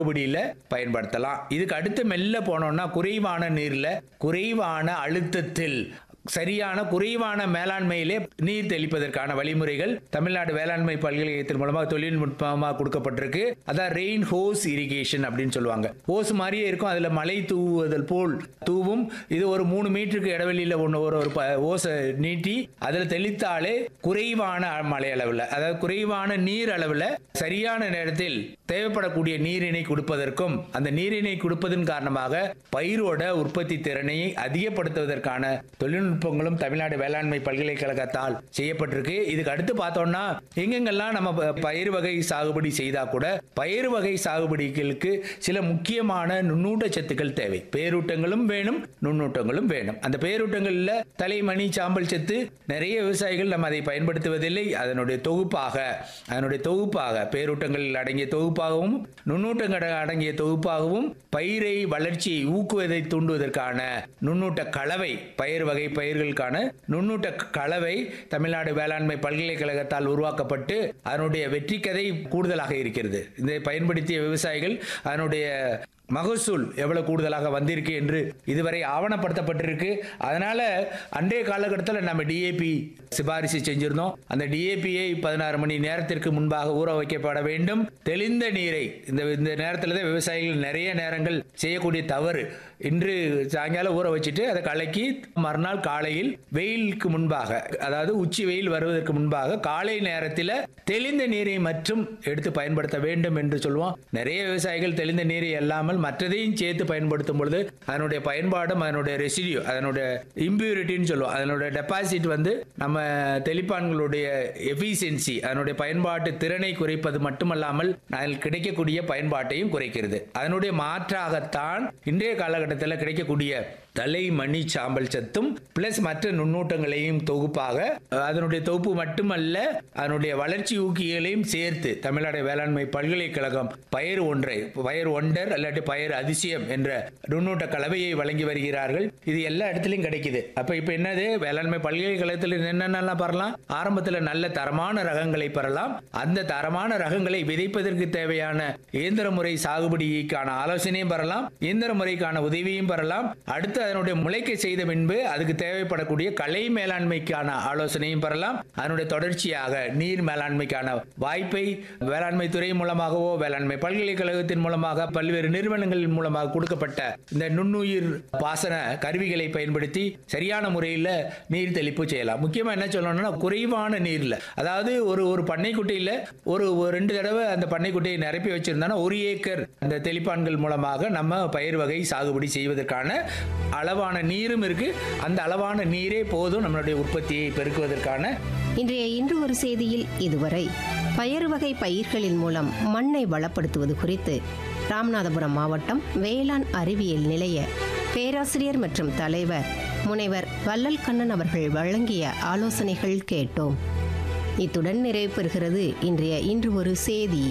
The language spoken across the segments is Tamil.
சாகுபடியில பயன்படுத்தலாம் இதுக்கு அடுத்து மெல்ல போனோம்னா குறைவான நீர்ல குறைவான அழுத்தத்தில் சரியான குறைவான மேலாண்மையிலே நீர் தெளிப்பதற்கான வழிமுறைகள் தமிழ்நாடு வேளாண்மை பல்கலைக்கழகத்தின் மூலமாக தொழில்நுட்பமாக கொடுக்கப்பட்டிருக்கு அதான் ரெயின் ஹோஸ் இரிகேஷன் அப்படின்னு சொல்லுவாங்க ஹோஸ் மாதிரியே இருக்கும் அதுல மழை தூவுதல் போல் தூவும் இது ஒரு மூணு மீட்டருக்கு இடைவெளியில ஒன்று ஒரு ஒரு ஓசை நீட்டி அதுல தெளித்தாலே குறைவான மழை அளவில் அதாவது குறைவான நீர் அளவில் சரியான நேரத்தில் தேவைப்படக்கூடிய நீரினை கொடுப்பதற்கும் அந்த நீரினை கொடுப்பதன் காரணமாக பயிரோட உற்பத்தி திறனை அதிகப்படுத்துவதற்கான தொழில்நுட்பங்களும் தமிழ்நாடு வேளாண்மை பல்கலைக்கழகத்தால் செய்யப்பட்டிருக்கு இதுக்கு அடுத்து பார்த்தோம்னா எங்கெங்கெல்லாம் நம்ம ப- பயிர் வகை சாகுபடி செய்தா கூட பயிர் வகை சாகுபடிகளுக்கு சில முக்கியமான நுண்ணூட்ட சத்துக்கள் தேவை பேரூட்டங்களும் வேணும் நுண்ணூட்டங்களும் வேணும் அந்த பேரூட்டங்கள்ல தலைமணி சாம்பல் சத்து நிறைய விவசாயிகள் நம்ம அதை பயன்படுத்துவதில்லை அதனுடைய தொகுப்பாக அதனுடைய தொகுப்பாக பேரூட்டங்கள் அடங்கிய தொகுப்பாகவும் நுண்ணூட்டங்கள் அடங்கிய தொகுப்பாகவும் பயிரை வளர்ச்சியை ஊக்குவதை தூண்டுவதற்கான நுண்ணூட்ட கலவை பயிர் வகை பயிர்களுக்கான நுண்ணூட்ட கலவை தமிழ்நாடு வேளாண்மை பல்கலைக்கழகத்தால் உருவாக்கப்பட்டு அதனுடைய வெற்றி கதை கூடுதலாக இருக்கிறது இதை பயன்படுத்திய விவசாயிகள் அதனுடைய மகசூல் எவ்வளவு கூடுதலாக வந்திருக்கு என்று இதுவரை ஆவணப்படுத்தப்பட்டிருக்கு அதனால அன்றைய காலகட்டத்தில் நம்ம டிஏபி சிபாரிசு செஞ்சிருந்தோம் அந்த டிஏபியை பதினாறு மணி நேரத்திற்கு முன்பாக ஊற வைக்கப்பட வேண்டும் தெளிந்த நீரை இந்த இந்த நேரத்தில் தான் விவசாயிகள் நிறைய நேரங்கள் செய்யக்கூடிய தவறு இன்று சாயங்காலம் ஊற வச்சுட்டு அதை கலக்கி மறுநாள் காலையில் வெயிலுக்கு முன்பாக அதாவது உச்சி வெயில் வருவதற்கு முன்பாக காலை நேரத்தில் தெளிந்த நீரை மற்றும் எடுத்து பயன்படுத்த வேண்டும் என்று சொல்லுவோம் நிறைய விவசாயிகள் தெளிந்த நீரை அல்லாமல் மற்றதையும் சேர்த்து பயன்படுத்தும் பொழுது அதனுடைய பயன்பாடும் அதனுடைய ரெசிடியூ அதனுடைய இம்பியூரிட்டின்னு சொல்லுவோம் அதனுடைய டெபாசிட் வந்து நம்ம தெளிப்பான்களுடைய எஃபிஷியன்சி அதனுடைய பயன்பாட்டு திறனை குறைப்பது மட்டுமல்லாமல் அதில் கிடைக்கக்கூடிய பயன்பாட்டையும் குறைக்கிறது அதனுடைய மாற்றாகத்தான் இன்றைய காலகட்டத்தில் கிடைக்கக்கூடிய தலை மணி சாம்பல் சத்தும் பிளஸ் மற்ற நுண்ணூட்டங்களையும் தொகுப்பாக அதனுடைய தொகுப்பு மட்டுமல்ல அதனுடைய வளர்ச்சி ஊக்கிகளையும் சேர்த்து தமிழ்நாடு வேளாண்மை பல்கலைக்கழகம் பயிர் ஒன்றை பயிர் ஒண்டர் அல்லாட்டி பயிர் அதிசயம் என்ற நுண்ணூட்ட கலவையை வழங்கி வருகிறார்கள் இது எல்லா இடத்துலையும் கிடைக்குது அப்ப இப்ப என்னது வேளாண்மை பல்கலைக்கழகத்தில் என்னென்னலாம் பெறலாம் ஆரம்பத்தில் நல்ல தரமான ரகங்களை பெறலாம் அந்த தரமான ரகங்களை விதைப்பதற்கு தேவையான இயந்திர முறை சாகுபடிக்கான ஆலோசனையும் பெறலாம் இயந்திர முறைக்கான உதவியும் பெறலாம் அடுத்து அதனுடைய முளைக்க செய்த பின்பு அதுக்கு தேவைப்படக்கூடிய கலை மேலாண்மைக்கான ஆலோசனையும் பெறலாம் அதனுடைய தொடர்ச்சியாக நீர் மேலாண்மைக்கான வாய்ப்பை வேளாண்மை துறை மூலமாகவோ வேளாண்மை பல்கலைக்கழகத்தின் மூலமாக பல்வேறு நிறுவனங்களின் மூலமாக கொடுக்கப்பட்ட இந்த நுண்ணுயிர் பாசன கருவிகளை பயன்படுத்தி சரியான முறையில் நீர் தெளிப்பு செய்யலாம் முக்கியமா என்ன சொல்லணும்னா குறைவான நீர்ல அதாவது ஒரு ஒரு பண்ணைக்குட்டையில ஒரு ஒரு ரெண்டு தடவை அந்த பண்ணைக்குட்டையை நிரப்பி வச்சிருந்தோம்னா ஒரு ஏக்கர் அந்த தெளிப்பான்கள் மூலமாக நம்ம பயிர் வகை சாகுபடி செய்வதற்கான அளவான நீரும் இருக்கு அந்த அளவான நீரே போதும் நம்மளுடைய உற்பத்தியை பெருக்குவதற்கான இன்றைய இன்று ஒரு செய்தியில் இதுவரை பயறு வகை பயிர்களின் மூலம் மண்ணை வளப்படுத்துவது குறித்து ராமநாதபுரம் மாவட்டம் வேளாண் அறிவியல் நிலைய பேராசிரியர் மற்றும் தலைவர் முனைவர் வள்ளல் கண்ணன் அவர்கள் வழங்கிய ஆலோசனைகள் கேட்டோம் இத்துடன் நிறைவு பெறுகிறது இன்றைய இன்று ஒரு செய்தி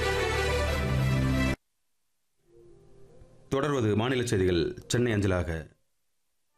தொடர்வது மாநில செய்திகள் சென்னை அஞ்சலாக